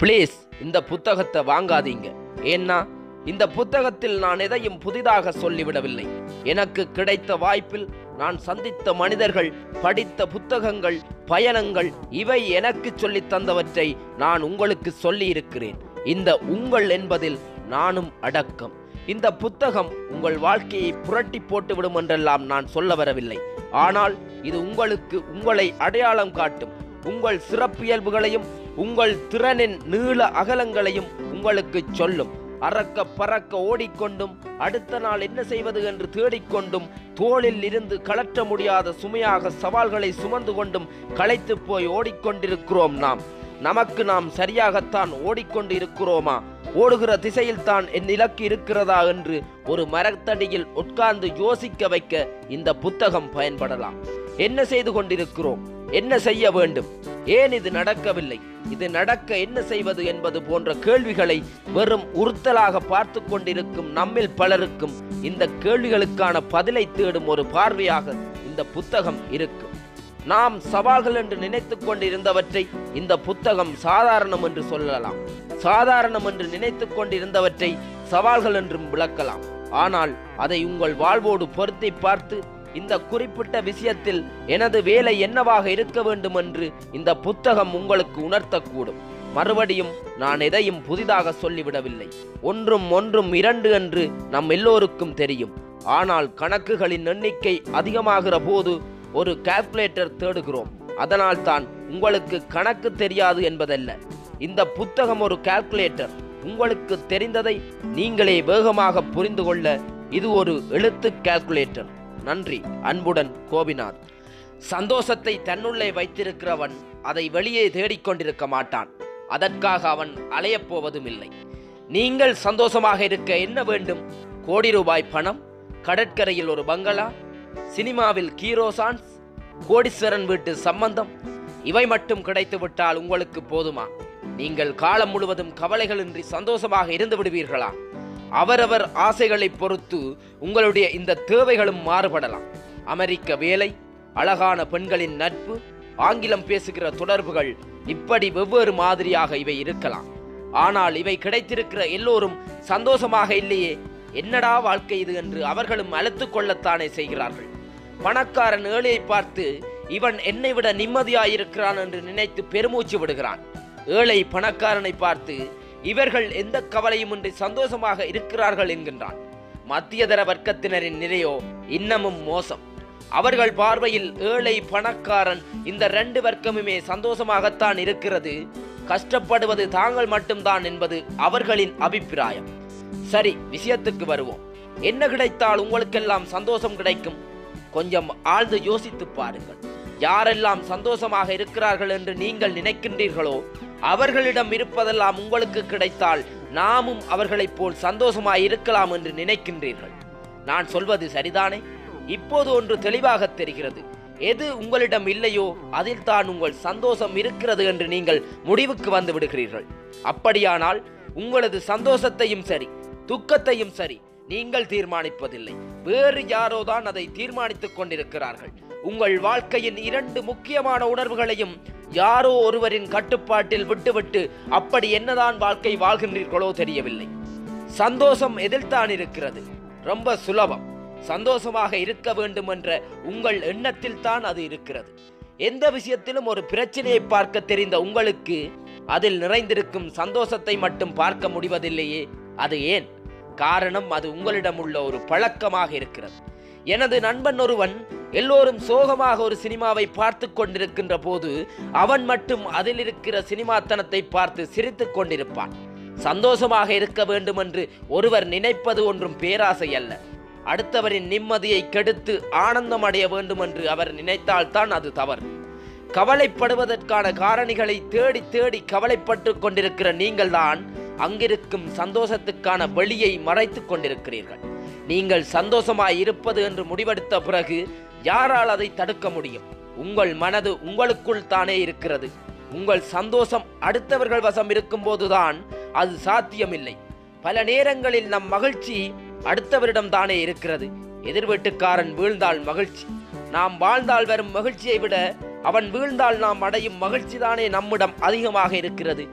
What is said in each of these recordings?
please இந்த புத்தகத்தை வாங்காதீங்க ஏன்னா இந்த புத்தகத்தில் நான் எதையும் புதிதாக சொல்லிவிடவில்லை எனக்கு கிடைத்த வாய்ப்பில் நான் சந்தித்த மனிதர்கள் படித்த புத்தகங்கள் பயணங்கள் இவை எனக்கு சொல்லித் தந்தவற்றை நான் உங்களுக்கு சொல்லி இருக்கிறேன் இந்த உங்கள் என்பதில் நானும் அடக்கம் இந்த புத்தகம் உங்கள் வாழ்க்கையை புரட்டி போட்டுவிடும் என்றெல்லாம் நான் சொல்ல வரவில்லை ஆனால் இது உங்களுக்கு உங்களை அடையாளம் காட்டும் உங்கள் சிறப்பியல்புகளையும் உங்கள் திறனின் நீள அகலங்களையும் உங்களுக்கு சொல்லும் அறக்க பறக்க ஓடிக்கொண்டும் அடுத்த நாள் என்ன செய்வது என்று தேடிக்கொண்டும் தோளில் இருந்து கலற்ற முடியாத சுமையாக சவால்களை சுமந்து கொண்டும் களைத்து போய் ஓடிக்கொண்டிருக்கிறோம் நாம் நமக்கு நாம் சரியாகத்தான் ஓடிக்கொண்டு இருக்கிறோமா ஓடுகிற திசையில் தான் என் இலக்கு இருக்கிறதா என்று ஒரு மரத்தடியில் உட்கார்ந்து யோசிக்க வைக்க இந்த புத்தகம் பயன்படலாம் என்ன செய்து கொண்டிருக்கிறோம் என்ன செய்ய வேண்டும் ஏன் இது நடக்கவில்லை இது நடக்க என்ன செய்வது என்பது போன்ற கேள்விகளை வெறும் உறுத்தலாக பார்த்து கொண்டிருக்கும் நம்மில் பலருக்கும் இந்த கேள்விகளுக்கான பதிலை தேடும் ஒரு பார்வையாக இந்த புத்தகம் இருக்கும் நாம் சவால்கள் என்று நினைத்துக் கொண்டிருந்தவற்றை இந்த புத்தகம் சாதாரணம் என்று சொல்லலாம் சாதாரணம் என்று நினைத்துக் கொண்டிருந்தவற்றை சவால்கள் என்றும் விளக்கலாம் ஆனால் அதை உங்கள் வாழ்வோடு பொருத்தி பார்த்து இந்த குறிப்பிட்ட விஷயத்தில் எனது வேலை என்னவாக இருக்க வேண்டும் என்று இந்த புத்தகம் உங்களுக்கு உணர்த்தக்கூடும் மறுபடியும் நான் எதையும் புதிதாக சொல்லிவிடவில்லை ஒன்றும் ஒன்றும் இரண்டு என்று நம் எல்லோருக்கும் தெரியும் ஆனால் கணக்குகளின் எண்ணிக்கை அதிகமாகிற போது ஒரு கால்குலேட்டர் தேடுகிறோம் அதனால் தான் உங்களுக்கு கணக்கு தெரியாது என்பதல்ல இந்த புத்தகம் ஒரு கால்குலேட்டர் உங்களுக்கு தெரிந்ததை நீங்களே வேகமாக புரிந்து கொள்ள இது ஒரு எழுத்து கால்குலேட்டர் நன்றி அன்புடன் கோபிநாத் சந்தோஷத்தை தன்னுள்ளே வைத்திருக்கிறவன் அதை வெளியே தேடிக்கொண்டிருக்க மாட்டான் அதற்காக அவன் அலையப் போவதும் இல்லை நீங்கள் சந்தோஷமாக இருக்க என்ன வேண்டும் கோடி ரூபாய் பணம் கடற்கரையில் ஒரு பங்களா சினிமாவில் கீரோசான்ஸ் கோடீஸ்வரன் வீட்டு சம்பந்தம் இவை மட்டும் கிடைத்து விட்டால் உங்களுக்கு போதுமா நீங்கள் காலம் முழுவதும் கவலைகளின்றி சந்தோஷமாக இருந்து விடுவீர்களா அவரவர் ஆசைகளை பொறுத்து உங்களுடைய இந்த தேவைகளும் மாறுபடலாம் அமெரிக்க வேலை அழகான பெண்களின் நட்பு ஆங்கிலம் பேசுகிற தொடர்புகள் இப்படி வெவ்வேறு மாதிரியாக இவை இருக்கலாம் ஆனால் இவை கிடைத்திருக்கிற எல்லோரும் சந்தோஷமாக இல்லையே என்னடா வாழ்க்கை இது என்று அவர்களும் அழுத்துக் கொள்ளத்தானே செய்கிறார்கள் பணக்காரன் ஏழையை பார்த்து இவன் என்னை விட நிம்மதியாயிருக்கிறான் என்று நினைத்து பெருமூச்சு விடுகிறான் ஏழை பணக்காரனை பார்த்து இவர்கள் எந்த கவலையுமின்றி சந்தோஷமாக இருக்கிறார்கள் என்கின்றான் மத்தியதர வர்க்கத்தினரின் நிலையோ இன்னமும் மோசம் அவர்கள் பார்வையில் ஏழை பணக்காரன் இந்த ரெண்டு வர்க்கமுமே சந்தோஷமாகத்தான் இருக்கிறது கஷ்டப்படுவது தாங்கள் மட்டும்தான் என்பது அவர்களின் அபிப்பிராயம் சரி விஷயத்துக்கு வருவோம் என்ன கிடைத்தால் உங்களுக்கெல்லாம் சந்தோஷம் கிடைக்கும் கொஞ்சம் ஆழ்ந்து யோசித்து பாருங்கள் யாரெல்லாம் சந்தோஷமாக இருக்கிறார்கள் என்று நீங்கள் நினைக்கின்றீர்களோ அவர்களிடம் இருப்பதெல்லாம் உங்களுக்கு கிடைத்தால் நாமும் அவர்களைப் போல் சந்தோஷமாய் இருக்கலாம் என்று நினைக்கின்றீர்கள் நான் சொல்வது சரிதானே இப்போது ஒன்று தெளிவாக தெரிகிறது எது உங்களிடம் இல்லையோ அதில் தான் உங்கள் சந்தோஷம் இருக்கிறது என்று நீங்கள் முடிவுக்கு வந்து விடுகிறீர்கள் அப்படியானால் உங்களது சந்தோஷத்தையும் சரி துக்கத்தையும் சரி நீங்கள் தீர்மானிப்பதில்லை வேறு யாரோ தான் அதை தீர்மானித்துக் கொண்டிருக்கிறார்கள் உங்கள் வாழ்க்கையின் இரண்டு முக்கியமான உணர்வுகளையும் யாரோ ஒருவரின் கட்டுப்பாட்டில் விட்டுவிட்டு அப்படி என்னதான் வாழ்க்கை வாழ்கின்றீர்களோ தெரியவில்லை சந்தோஷம் எதில்தான் இருக்கிறது ரொம்ப சுலபம் சந்தோஷமாக இருக்க வேண்டும் என்ற உங்கள் எண்ணத்தில் தான் அது இருக்கிறது எந்த விஷயத்திலும் ஒரு பிரச்சனையை பார்க்க தெரிந்த உங்களுக்கு அதில் நிறைந்திருக்கும் சந்தோஷத்தை மட்டும் பார்க்க முடிவதில்லையே அது ஏன் காரணம் அது உங்களிடம் உள்ள ஒரு பழக்கமாக இருக்கிறது எனது நண்பன் ஒருவன் எல்லோரும் சோகமாக ஒரு சினிமாவை பார்த்து கொண்டிருக்கின்ற போது அவன் மட்டும் அதில் இருக்கிற சினிமாத்தனத்தை பார்த்து சிரித்துக் கொண்டிருப்பான் சந்தோஷமாக இருக்க வேண்டும் என்று ஒருவர் நினைப்பது ஒன்றும் பேராசை அல்ல அடுத்தவரின் நிம்மதியை கெடுத்து ஆனந்தம் அடைய வேண்டும் என்று அவர் நினைத்தால்தான் அது தவறு கவலைப்படுவதற்கான காரணிகளை தேடி தேடி கவலைப்பட்டு கொண்டிருக்கிற நீங்கள்தான் அங்கிருக்கும் சந்தோஷத்துக்கான வழியை மறைத்துக் கொண்டிருக்கிறீர்கள் நீங்கள் சந்தோஷமாய் இருப்பது என்று முடிவெடுத்த பிறகு யாரால் அதை தடுக்க முடியும் உங்கள் மனது உங்களுக்குள் தானே இருக்கிறது உங்கள் சந்தோஷம் அடுத்தவர்கள் வசம் இருக்கும்போதுதான் அது சாத்தியமில்லை பல நேரங்களில் நம் மகிழ்ச்சி அடுத்தவரிடம் தானே இருக்கிறது எதிர் வீட்டுக்காரன் வீழ்ந்தால் மகிழ்ச்சி நாம் வாழ்ந்தால் வரும் மகிழ்ச்சியை விட அவன் வீழ்ந்தால் நாம் அடையும் மகிழ்ச்சி தானே நம்மிடம் அதிகமாக இருக்கிறது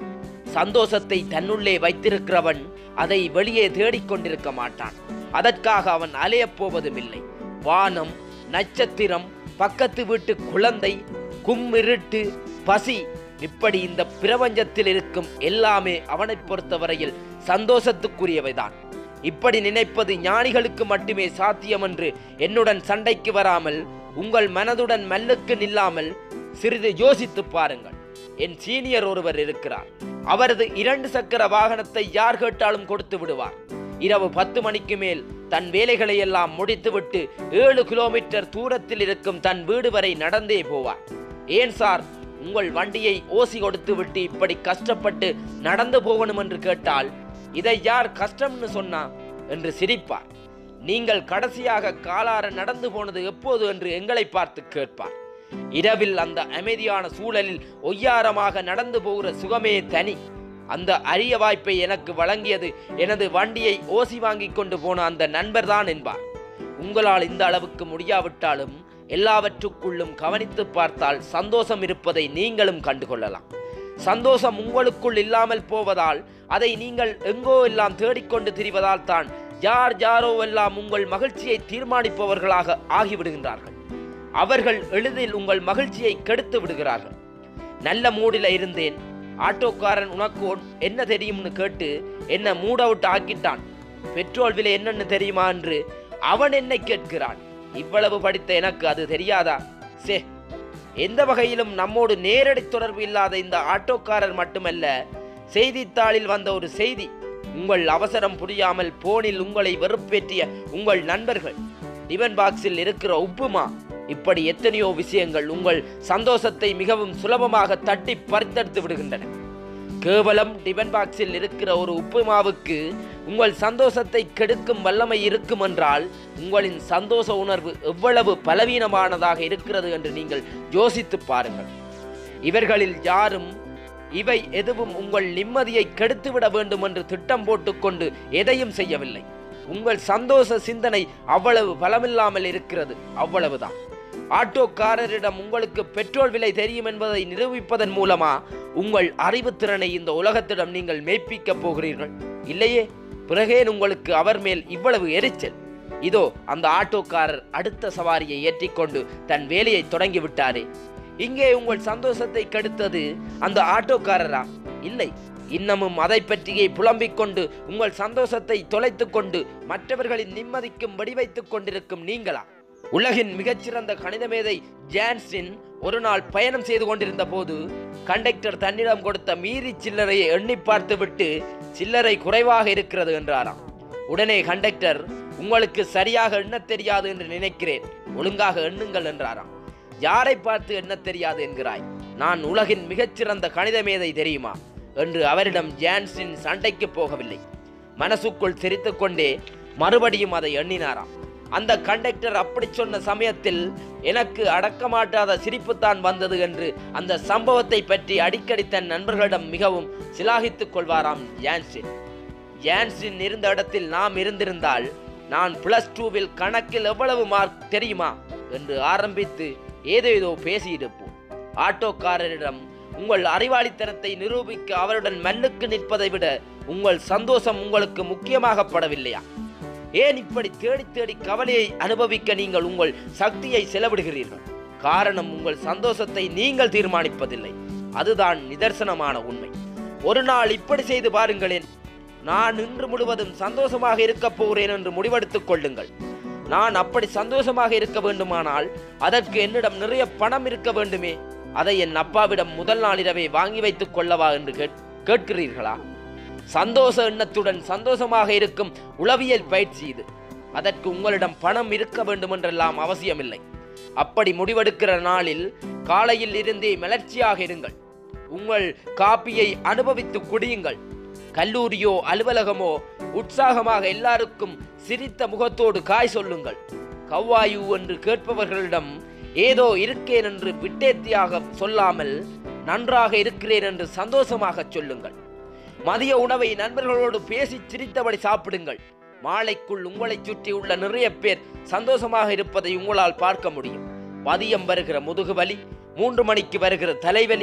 சந்தோஷத்தை தன்னுள்ளே வைத்திருக்கிறவன் அதை வெளியே தேடிக்கொண்டிருக்க மாட்டான் அதற்காக அவன் அலையப் போவதும் இல்லை வானம் நட்சத்திரம் பக்கத்து வீட்டு குழந்தை கும்மிருட்டு பசி இப்படி இந்த பிரபஞ்சத்தில் இருக்கும் எல்லாமே அவனைப் பொறுத்தவரையில் சந்தோஷத்துக்குரியவைதான் இப்படி நினைப்பது ஞானிகளுக்கு மட்டுமே சாத்தியம் என்று என்னுடன் சண்டைக்கு வராமல் உங்கள் மனதுடன் மல்லுக்கு நில்லாமல் சிறிது யோசித்து பாருங்கள் என் சீனியர் ஒருவர் இருக்கிறார் அவரது இரண்டு சக்கர வாகனத்தை யார் கேட்டாலும் கொடுத்து விடுவார் இரவு பத்து மணிக்கு மேல் தன் வேலைகளை எல்லாம் முடித்துவிட்டு ஏழு கிலோமீட்டர் தூரத்தில் இருக்கும் தன் வீடு வரை நடந்தே போவார் ஏன் சார் உங்கள் வண்டியை ஓசி கொடுத்து விட்டு இப்படி கஷ்டப்பட்டு நடந்து போகணும் என்று கேட்டால் இதை யார் கஷ்டம்னு சொன்னா என்று சிரிப்பார் நீங்கள் கடைசியாக காலார நடந்து போனது எப்போது என்று எங்களை பார்த்து கேட்பார் இரவில் அந்த அமைதியான சூழலில் ஒய்யாரமாக நடந்து போகிற சுகமே தனி அந்த அரிய வாய்ப்பை எனக்கு வழங்கியது எனது வண்டியை ஓசி வாங்கி கொண்டு போன அந்த நண்பர்தான் என்பார் உங்களால் இந்த அளவுக்கு முடியாவிட்டாலும் எல்லாவற்றுக்குள்ளும் கவனித்து பார்த்தால் சந்தோஷம் இருப்பதை நீங்களும் கண்டுகொள்ளலாம் சந்தோஷம் உங்களுக்குள் இல்லாமல் போவதால் அதை நீங்கள் எங்கோ எல்லாம் தேடிக்கொண்டு திரிவதால் தான் யார் யாரோ எல்லாம் உங்கள் மகிழ்ச்சியை தீர்மானிப்பவர்களாக ஆகிவிடுகின்றார்கள் அவர்கள் எளிதில் உங்கள் மகிழ்ச்சியை கெடுத்து விடுகிறார்கள் நல்ல மூடில இருந்தேன் ஆட்டோக்காரன் உனக்கு ஒன்- என்ன தெரியும்னு கேட்டு என்ன மூட் அவுட் ஆக்கிட்டான் பெட்ரோல் விலை என்னன்னு தெரியுமா என்று அவன் என்னை கேட்கிறான் இவ்வளவு படித்த எனக்கு அது தெரியாதா சே எந்த வகையிலும் நம்மோடு நேரடி தொடர்பு இல்லாத இந்த ஆட்டோக்காரர் மட்டுமல்ல செய்தித்தாளில் வந்த ஒரு செய்தி உங்கள் அவசரம் புரியாமல் போனில் உங்களை வெறுப்பேற்றிய உங்கள் நண்பர்கள் டிபன் பாக்ஸில் இருக்கிற உப்புமா இப்படி எத்தனையோ விஷயங்கள் உங்கள் சந்தோஷத்தை மிகவும் சுலபமாக தட்டி பறித்தெடுத்து விடுகின்றன கேவலம் டிபன் பாக்ஸில் இருக்கிற ஒரு உப்புமாவுக்கு உங்கள் சந்தோஷத்தை கெடுக்கும் வல்லமை இருக்கும் என்றால் உங்களின் சந்தோஷ உணர்வு எவ்வளவு பலவீனமானதாக இருக்கிறது என்று நீங்கள் யோசித்து பாருங்கள் இவர்களில் யாரும் இவை எதுவும் உங்கள் நிம்மதியை கெடுத்துவிட வேண்டும் என்று திட்டம் போட்டுக்கொண்டு எதையும் செய்யவில்லை உங்கள் சந்தோஷ சிந்தனை அவ்வளவு பலமில்லாமல் இருக்கிறது அவ்வளவுதான் ஆட்டோக்காரரிடம் உங்களுக்கு பெட்ரோல் விலை தெரியும் என்பதை நிரூபிப்பதன் மூலமா உங்கள் அறிவுத்திறனை இந்த உலகத்திடம் நீங்கள் மெய்ப்பிக்கப் போகிறீர்கள் இல்லையே பிறகேன் உங்களுக்கு அவர் மேல் இவ்வளவு எரிச்சல் இதோ அந்த ஆட்டோக்காரர் அடுத்த சவாரியை ஏற்றிக்கொண்டு தன் வேலையை தொடங்கி விட்டாரே இங்கே உங்கள் சந்தோஷத்தை கெடுத்தது அந்த ஆட்டோக்காரரா இல்லை இன்னமும் அதை பற்றியே புலம்பிக் கொண்டு உங்கள் சந்தோஷத்தை தொலைத்துக் கொண்டு மற்றவர்களின் நிம்மதிக்கும் வடிவைத்துக் கொண்டிருக்கும் நீங்களா உலகின் மிகச்சிறந்த கணித மேதை ஜான்சின் ஒரு நாள் பயணம் செய்து கொண்டிருந்த போது கண்டக்டர் தன்னிடம் கொடுத்த மீறி சில்லறையை எண்ணி பார்த்துவிட்டு சில்லறை குறைவாக இருக்கிறது என்றாராம் உடனே கண்டக்டர் உங்களுக்கு சரியாக எண்ணத் தெரியாது என்று நினைக்கிறேன் ஒழுங்காக எண்ணுங்கள் என்றாராம் யாரை பார்த்து எண்ணத் தெரியாது என்கிறாய் நான் உலகின் மிகச்சிறந்த கணித மேதை தெரியுமா என்று அவரிடம் ஜான்சின் சண்டைக்கு போகவில்லை மனசுக்குள் சிரித்துக் கொண்டே மறுபடியும் அதை எண்ணினாராம் அந்த கண்டக்டர் அப்படி சொன்ன சமயத்தில் எனக்கு அடக்கமாட்டாத சிரிப்புத்தான் வந்தது என்று அந்த சம்பவத்தை பற்றி அடிக்கடி தன் நண்பர்களிடம் மிகவும் சிலாகித்துக் கொள்வாராம் ஜான்சின் ஜான்சின் இருந்த இடத்தில் நாம் இருந்திருந்தால் நான் பிளஸ் டூவில் கணக்கில் எவ்வளவு மார்க் தெரியுமா என்று ஆரம்பித்து ஏதேதோ பேசியிருப்போம் ஆட்டோக்காரரிடம் உங்கள் அறிவாளித்தனத்தை நிரூபிக்க அவருடன் மல்லுக்கு நிற்பதை விட உங்கள் சந்தோஷம் உங்களுக்கு முக்கியமாகப்படவில்லையா ஏன் இப்படி தேடி தேடி கவலையை அனுபவிக்க நீங்கள் உங்கள் சக்தியை செலவிடுகிறீர்கள் காரணம் உங்கள் சந்தோஷத்தை நீங்கள் தீர்மானிப்பதில்லை அதுதான் நிதர்சனமான உண்மை ஒரு நாள் இப்படி செய்து பாருங்களேன் நான் இன்று முழுவதும் சந்தோஷமாக இருக்கப் போகிறேன் என்று முடிவெடுத்துக் கொள்ளுங்கள் நான் அப்படி சந்தோஷமாக இருக்க வேண்டுமானால் அதற்கு என்னிடம் நிறைய பணம் இருக்க வேண்டுமே அதை என் அப்பாவிடம் முதல் நாளிரவே வாங்கி வைத்துக் கொள்ளவா என்று கேட்- கேட்கிறீர்களா சந்தோஷ எண்ணத்துடன் சந்தோஷமாக இருக்கும் உளவியல் பயிற்சி இது அதற்கு உங்களிடம் பணம் இருக்க வேண்டும் என்றெல்லாம் அவசியமில்லை அப்படி முடிவெடுக்கிற நாளில் காலையில் இருந்தே மலர்ச்சியாக இருங்கள் உங்கள் காப்பியை அனுபவித்து குடியுங்கள் கல்லூரியோ அலுவலகமோ உற்சாகமாக எல்லாருக்கும் சிரித்த முகத்தோடு காய் சொல்லுங்கள் கவ்வாயு என்று கேட்பவர்களிடம் ஏதோ இருக்கேன் என்று விட்டேத்தியாக சொல்லாமல் நன்றாக இருக்கிறேன் என்று சந்தோஷமாக சொல்லுங்கள் மதிய உணவை நண்பர்களோடு பேசி சிரித்தபடி சாப்பிடுங்கள் மாலைக்குள் உங்களைச் சுற்றி உள்ள நிறைய பேர் சந்தோஷமாக இருப்பதை உங்களால் பார்க்க முடியும் மதியம் வருகிற முதுகு வலி மூன்று மணிக்கு வருகிற தலைவலி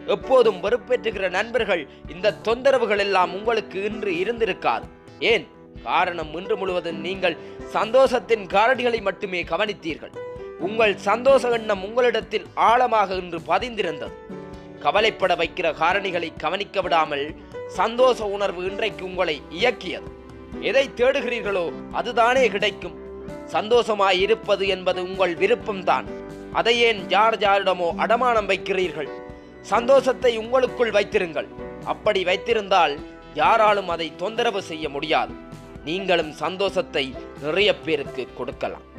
எப்போதும் வெறுப்பேற்றுகிற நண்பர்கள் இந்த தொந்தரவுகள் எல்லாம் உங்களுக்கு இன்று இருந்திருக்காது ஏன் காரணம் இன்று முழுவதும் நீங்கள் சந்தோஷத்தின் காரணிகளை மட்டுமே கவனித்தீர்கள் உங்கள் சந்தோஷ எண்ணம் உங்களிடத்தில் ஆழமாக இன்று பதிந்திருந்தது கவலைப்பட வைக்கிற காரணிகளை கவனிக்க விடாமல் சந்தோஷ உணர்வு இன்றைக்கு உங்களை இயக்கியது எதை தேடுகிறீர்களோ அதுதானே கிடைக்கும் சந்தோஷமாய் இருப்பது என்பது உங்கள் விருப்பம்தான் அதை ஏன் யார் யாரிடமோ அடமானம் வைக்கிறீர்கள் சந்தோஷத்தை உங்களுக்குள் வைத்திருங்கள் அப்படி வைத்திருந்தால் யாராலும் அதை தொந்தரவு செய்ய முடியாது நீங்களும் சந்தோஷத்தை நிறைய பேருக்கு கொடுக்கலாம்